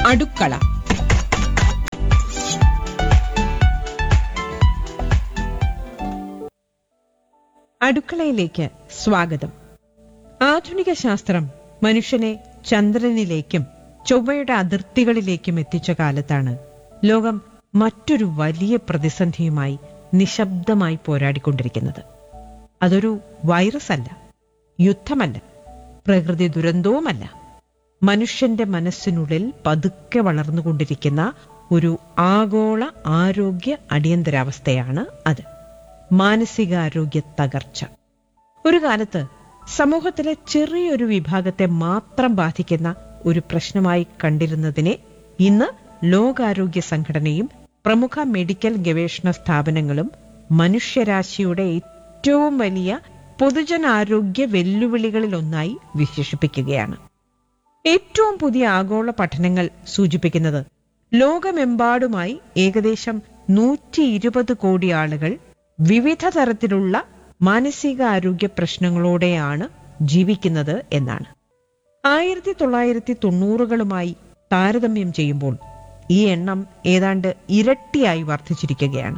അടുക്കള അടുക്കളയിലേക്ക് സ്വാഗതം ആധുനിക ശാസ്ത്രം മനുഷ്യനെ ചന്ദ്രനിലേക്കും ചൊവ്വയുടെ അതിർത്തികളിലേക്കും എത്തിച്ച കാലത്താണ് ലോകം മറ്റൊരു വലിയ പ്രതിസന്ധിയുമായി നിശബ്ദമായി പോരാടിക്കൊണ്ടിരിക്കുന്നത് അതൊരു വൈറസ് അല്ല യുദ്ധമല്ല പ്രകൃതി ദുരന്തവുമല്ല മനുഷ്യന്റെ മനസ്സിനുള്ളിൽ പതുക്കെ വളർന്നുകൊണ്ടിരിക്കുന്ന ഒരു ആഗോള ആരോഗ്യ അടിയന്തരാവസ്ഥയാണ് അത് മാനസികാരോഗ്യ തകർച്ച ഒരു കാലത്ത് സമൂഹത്തിലെ ചെറിയൊരു വിഭാഗത്തെ മാത്രം ബാധിക്കുന്ന ഒരു പ്രശ്നമായി കണ്ടിരുന്നതിനെ ഇന്ന് ലോകാരോഗ്യ സംഘടനയും പ്രമുഖ മെഡിക്കൽ ഗവേഷണ സ്ഥാപനങ്ങളും മനുഷ്യരാശിയുടെ ഏറ്റവും വലിയ പൊതുജനാരോഗ്യ വെല്ലുവിളികളിലൊന്നായി വിശേഷിപ്പിക്കുകയാണ് ഏറ്റവും പുതിയ ആഗോള പഠനങ്ങൾ സൂചിപ്പിക്കുന്നത് ലോകമെമ്പാടുമായി ഏകദേശം നൂറ്റി ഇരുപത് കോടി ആളുകൾ വിവിധ തരത്തിലുള്ള മാനസികാരോഗ്യ പ്രശ്നങ്ങളോടെയാണ് ജീവിക്കുന്നത് എന്നാണ് ആയിരത്തി തൊള്ളായിരത്തി തൊണ്ണൂറുകളുമായി താരതമ്യം ചെയ്യുമ്പോൾ ഈ എണ്ണം ഏതാണ്ട് ഇരട്ടിയായി വർദ്ധിച്ചിരിക്കുകയാണ്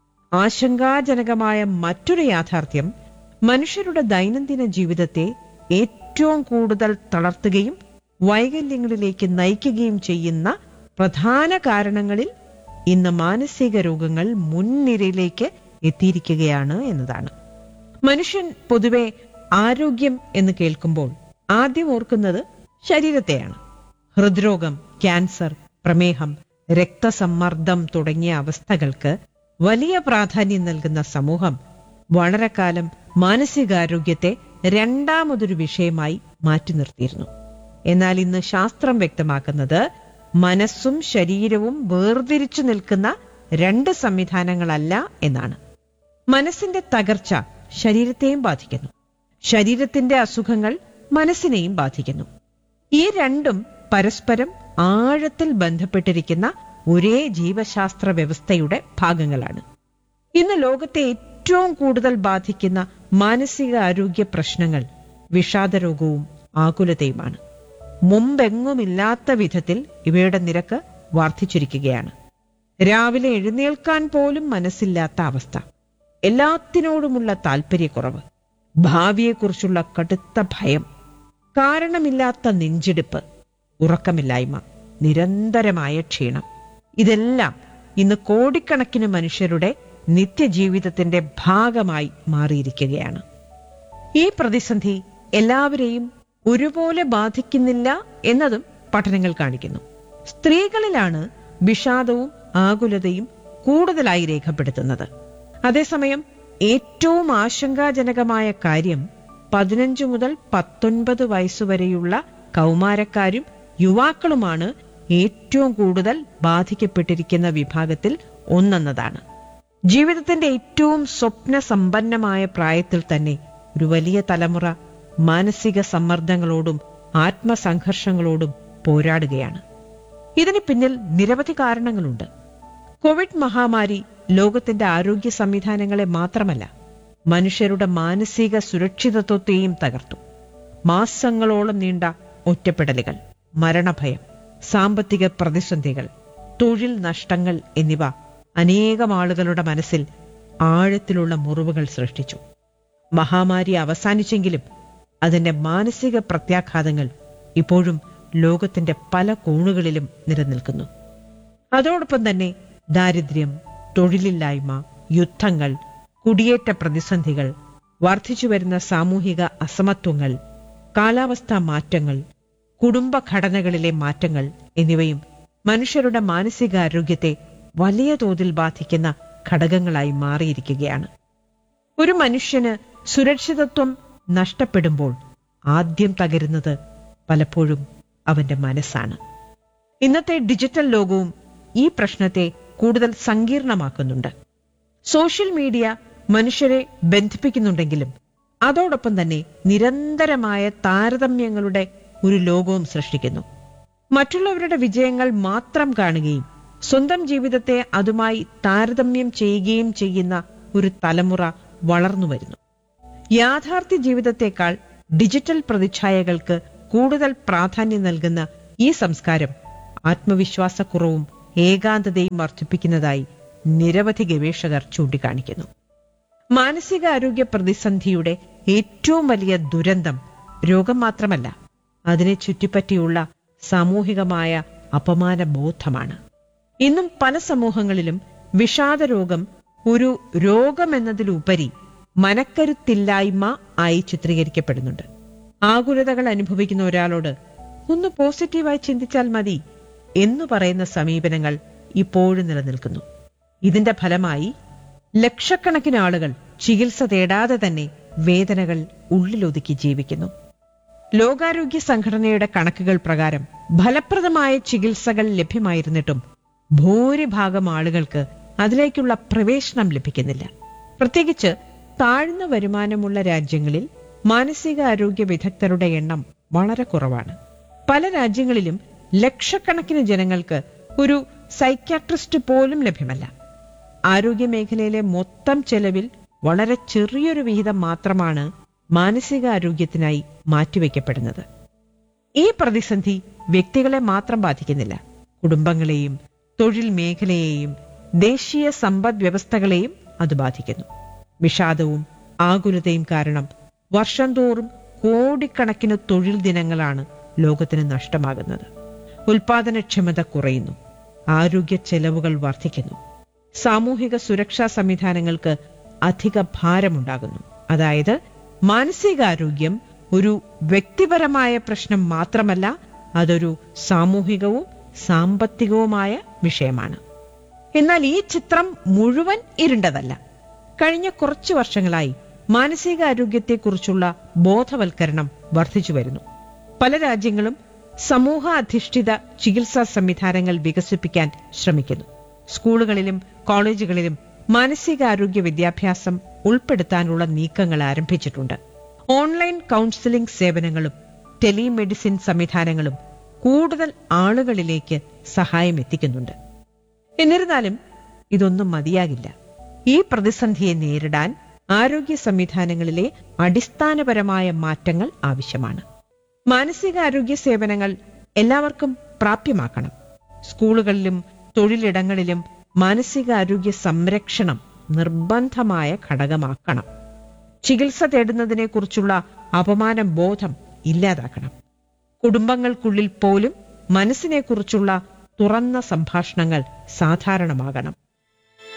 ആശങ്കാജനകമായ മറ്റൊരു യാഥാർത്ഥ്യം മനുഷ്യരുടെ ദൈനംദിന ജീവിതത്തെ ഏറ്റവും കൂടുതൽ തളർത്തുകയും വൈകല്യങ്ങളിലേക്ക് നയിക്കുകയും ചെയ്യുന്ന പ്രധാന കാരണങ്ങളിൽ ഇന്ന് മാനസിക രോഗങ്ങൾ മുൻനിരയിലേക്ക് എത്തിയിരിക്കുകയാണ് എന്നതാണ് മനുഷ്യൻ പൊതുവെ ആരോഗ്യം എന്ന് കേൾക്കുമ്പോൾ ആദ്യം ഓർക്കുന്നത് ശരീരത്തെയാണ് ഹൃദ്രോഗം ക്യാൻസർ പ്രമേഹം രക്തസമ്മർദ്ദം തുടങ്ങിയ അവസ്ഥകൾക്ക് വലിയ പ്രാധാന്യം നൽകുന്ന സമൂഹം വളരെ കാലം മാനസികാരോഗ്യത്തെ രണ്ടാമതൊരു വിഷയമായി മാറ്റി നിർത്തിയിരുന്നു എന്നാൽ ഇന്ന് ശാസ്ത്രം വ്യക്തമാക്കുന്നത് മനസ്സും ശരീരവും വേർതിരിച്ചു നിൽക്കുന്ന രണ്ട് സംവിധാനങ്ങളല്ല എന്നാണ് മനസ്സിന്റെ തകർച്ച ശരീരത്തെയും ബാധിക്കുന്നു ശരീരത്തിന്റെ അസുഖങ്ങൾ മനസ്സിനെയും ബാധിക്കുന്നു ഈ രണ്ടും പരസ്പരം ആഴത്തിൽ ബന്ധപ്പെട്ടിരിക്കുന്ന ഒരേ ജീവശാസ്ത്ര വ്യവസ്ഥയുടെ ഭാഗങ്ങളാണ് ഇന്ന് ലോകത്തെ ഏറ്റവും കൂടുതൽ ബാധിക്കുന്ന മാനസിക ആരോഗ്യ പ്രശ്നങ്ങൾ വിഷാദരോഗവും ആകുലതയുമാണ് മുമ്പെങ്ങുമില്ലാത്ത വിധത്തിൽ ഇവയുടെ നിരക്ക് വർദ്ധിച്ചിരിക്കുകയാണ് രാവിലെ എഴുന്നേൽക്കാൻ പോലും മനസ്സില്ലാത്ത അവസ്ഥ എല്ലാത്തിനോടുമുള്ള താല്പര്യക്കുറവ് ഭാവിയെക്കുറിച്ചുള്ള കടുത്ത ഭയം കാരണമില്ലാത്ത നെഞ്ചിടിപ്പ് ഉറക്കമില്ലായ്മ നിരന്തരമായ ക്ഷീണം ഇതെല്ലാം ഇന്ന് കോടിക്കണക്കിന് മനുഷ്യരുടെ നിത്യജീവിതത്തിന്റെ ഭാഗമായി മാറിയിരിക്കുകയാണ് ഈ പ്രതിസന്ധി എല്ലാവരെയും ഒരുപോലെ ബാധിക്കുന്നില്ല എന്നതും പഠനങ്ങൾ കാണിക്കുന്നു സ്ത്രീകളിലാണ് വിഷാദവും ആകുലതയും കൂടുതലായി രേഖപ്പെടുത്തുന്നത് അതേസമയം ഏറ്റവും ആശങ്കാജനകമായ കാര്യം പതിനഞ്ചു മുതൽ പത്തൊൻപത് വയസ്സുവരെയുള്ള കൗമാരക്കാരും യുവാക്കളുമാണ് ഏറ്റവും കൂടുതൽ ബാധിക്കപ്പെട്ടിരിക്കുന്ന വിഭാഗത്തിൽ ഒന്നെന്നതാണ് ജീവിതത്തിന്റെ ഏറ്റവും സ്വപ്ന സമ്പന്നമായ പ്രായത്തിൽ തന്നെ ഒരു വലിയ തലമുറ മാനസിക സമ്മർദ്ദങ്ങളോടും ആത്മസംഘർഷങ്ങളോടും പോരാടുകയാണ് ഇതിന് പിന്നിൽ നിരവധി കാരണങ്ങളുണ്ട് കോവിഡ് മഹാമാരി ലോകത്തിന്റെ ആരോഗ്യ സംവിധാനങ്ങളെ മാത്രമല്ല മനുഷ്യരുടെ മാനസിക സുരക്ഷിതത്വത്തെയും തകർത്തു മാസങ്ങളോളം നീണ്ട ഒറ്റപ്പെടലുകൾ മരണഭയം സാമ്പത്തിക പ്രതിസന്ധികൾ തൊഴിൽ നഷ്ടങ്ങൾ എന്നിവ അനേകം ആളുകളുടെ മനസ്സിൽ ആഴത്തിലുള്ള മുറിവുകൾ സൃഷ്ടിച്ചു മഹാമാരി അവസാനിച്ചെങ്കിലും അതിന്റെ മാനസിക പ്രത്യാഘാതങ്ങൾ ഇപ്പോഴും ലോകത്തിന്റെ പല കോണുകളിലും നിലനിൽക്കുന്നു അതോടൊപ്പം തന്നെ ദാരിദ്ര്യം തൊഴിലില്ലായ്മ യുദ്ധങ്ങൾ കുടിയേറ്റ പ്രതിസന്ധികൾ വർദ്ധിച്ചുവരുന്ന സാമൂഹിക അസമത്വങ്ങൾ കാലാവസ്ഥാ മാറ്റങ്ങൾ കുടുംബഘടനകളിലെ മാറ്റങ്ങൾ എന്നിവയും മനുഷ്യരുടെ മാനസികാരോഗ്യത്തെ വലിയ തോതിൽ ബാധിക്കുന്ന ഘടകങ്ങളായി മാറിയിരിക്കുകയാണ് ഒരു മനുഷ്യന് സുരക്ഷിതത്വം നഷ്ടപ്പെടുമ്പോൾ ആദ്യം തകരുന്നത് പലപ്പോഴും അവന്റെ മനസ്സാണ് ഇന്നത്തെ ഡിജിറ്റൽ ലോകവും ഈ പ്രശ്നത്തെ കൂടുതൽ സങ്കീർണമാക്കുന്നുണ്ട് സോഷ്യൽ മീഡിയ മനുഷ്യരെ ബന്ധിപ്പിക്കുന്നുണ്ടെങ്കിലും അതോടൊപ്പം തന്നെ നിരന്തരമായ താരതമ്യങ്ങളുടെ ഒരു ലോകവും സൃഷ്ടിക്കുന്നു മറ്റുള്ളവരുടെ വിജയങ്ങൾ മാത്രം കാണുകയും സ്വന്തം ജീവിതത്തെ അതുമായി താരതമ്യം ചെയ്യുകയും ചെയ്യുന്ന ഒരു തലമുറ വളർന്നു വരുന്നു യാഥാർത്ഥ്യ ജീവിതത്തെക്കാൾ ഡിജിറ്റൽ പ്രതിച്ഛായകൾക്ക് കൂടുതൽ പ്രാധാന്യം നൽകുന്ന ഈ സംസ്കാരം ആത്മവിശ്വാസക്കുറവും ഏകാന്തതയും വർദ്ധിപ്പിക്കുന്നതായി നിരവധി ഗവേഷകർ ചൂണ്ടിക്കാണിക്കുന്നു മാനസികാരോഗ്യ പ്രതിസന്ധിയുടെ ഏറ്റവും വലിയ ദുരന്തം രോഗം മാത്രമല്ല അതിനെ ചുറ്റിപ്പറ്റിയുള്ള സാമൂഹികമായ അപമാന ബോധമാണ് ഇന്നും പല സമൂഹങ്ങളിലും വിഷാദരോഗം ഒരു രോഗമെന്നതിലുപരി മനക്കരുത്തില്ലായ്മ ആയി ചിത്രീകരിക്കപ്പെടുന്നുണ്ട് ആകുലതകൾ അനുഭവിക്കുന്ന ഒരാളോട് ഒന്ന് പോസിറ്റീവായി ചിന്തിച്ചാൽ മതി എന്നു പറയുന്ന സമീപനങ്ങൾ ഇപ്പോഴും നിലനിൽക്കുന്നു ഇതിന്റെ ഫലമായി ലക്ഷക്കണക്കിന് ആളുകൾ ചികിത്സ തേടാതെ തന്നെ വേദനകൾ ഉള്ളിലൊതുക്കി ജീവിക്കുന്നു ലോകാരോഗ്യ സംഘടനയുടെ കണക്കുകൾ പ്രകാരം ഫലപ്രദമായ ചികിത്സകൾ ലഭ്യമായിരുന്നിട്ടും ഭൂരിഭാഗം ആളുകൾക്ക് അതിലേക്കുള്ള പ്രവേശനം ലഭിക്കുന്നില്ല പ്രത്യേകിച്ച് താഴ്ന്ന വരുമാനമുള്ള രാജ്യങ്ങളിൽ മാനസികാരോഗ്യ വിദഗ്ധരുടെ എണ്ണം വളരെ കുറവാണ് പല രാജ്യങ്ങളിലും ലക്ഷക്കണക്കിന് ജനങ്ങൾക്ക് ഒരു സൈക്യാട്രിസ്റ്റ് പോലും ലഭ്യമല്ല ആരോഗ്യ മേഖലയിലെ മൊത്തം ചെലവിൽ വളരെ ചെറിയൊരു വിഹിതം മാത്രമാണ് മാനസികാരോഗ്യത്തിനായി മാറ്റിവെക്കപ്പെടുന്നത് ഈ പ്രതിസന്ധി വ്യക്തികളെ മാത്രം ബാധിക്കുന്നില്ല കുടുംബങ്ങളെയും തൊഴിൽ മേഖലയെയും ദേശീയ സമ്പദ് വ്യവസ്ഥകളെയും അത് ബാധിക്കുന്നു വിഷാദവും ആകുലതയും കാരണം വർഷം തോറും കോടിക്കണക്കിന് തൊഴിൽ ദിനങ്ങളാണ് ലോകത്തിന് നഷ്ടമാകുന്നത് ഉൽപാദനക്ഷമത കുറയുന്നു ആരോഗ്യ ചെലവുകൾ വർദ്ധിക്കുന്നു സാമൂഹിക സുരക്ഷാ സംവിധാനങ്ങൾക്ക് അധിക ഭാരമുണ്ടാകുന്നു അതായത് മാനസികാരോഗ്യം ഒരു വ്യക്തിപരമായ പ്രശ്നം മാത്രമല്ല അതൊരു സാമൂഹികവും സാമ്പത്തികവുമായ വിഷയമാണ് എന്നാൽ ഈ ചിത്രം മുഴുവൻ ഇരുണ്ടതല്ല കഴിഞ്ഞ കുറച്ചു വർഷങ്ങളായി മാനസികാരോഗ്യത്തെക്കുറിച്ചുള്ള ബോധവൽക്കരണം വർദ്ധിച്ചു വരുന്നു പല രാജ്യങ്ങളും സമൂഹ അധിഷ്ഠിത ചികിത്സാ സംവിധാനങ്ങൾ വികസിപ്പിക്കാൻ ശ്രമിക്കുന്നു സ്കൂളുകളിലും കോളേജുകളിലും മാനസികാരോഗ്യ വിദ്യാഭ്യാസം ഉൾപ്പെടുത്താനുള്ള നീക്കങ്ങൾ ആരംഭിച്ചിട്ടുണ്ട് ഓൺലൈൻ കൗൺസിലിംഗ് സേവനങ്ങളും ടെലിമെഡിസിൻ സംവിധാനങ്ങളും കൂടുതൽ ആളുകളിലേക്ക് സഹായം എത്തിക്കുന്നുണ്ട് എന്നിരുന്നാലും ഇതൊന്നും മതിയാകില്ല ഈ പ്രതിസന്ധിയെ നേരിടാൻ ആരോഗ്യ സംവിധാനങ്ങളിലെ അടിസ്ഥാനപരമായ മാറ്റങ്ങൾ ആവശ്യമാണ് മാനസികാരോഗ്യ സേവനങ്ങൾ എല്ലാവർക്കും പ്രാപ്യമാക്കണം സ്കൂളുകളിലും തൊഴിലിടങ്ങളിലും മാനസികാരോഗ്യ സംരക്ഷണം നിർബന്ധമായ ഘടകമാക്കണം ചികിത്സ തേടുന്നതിനെക്കുറിച്ചുള്ള അപമാന ബോധം ഇല്ലാതാക്കണം കുടുംബങ്ങൾക്കുള്ളിൽ പോലും മനസ്സിനെക്കുറിച്ചുള്ള തുറന്ന സംഭാഷണങ്ങൾ സാധാരണമാകണം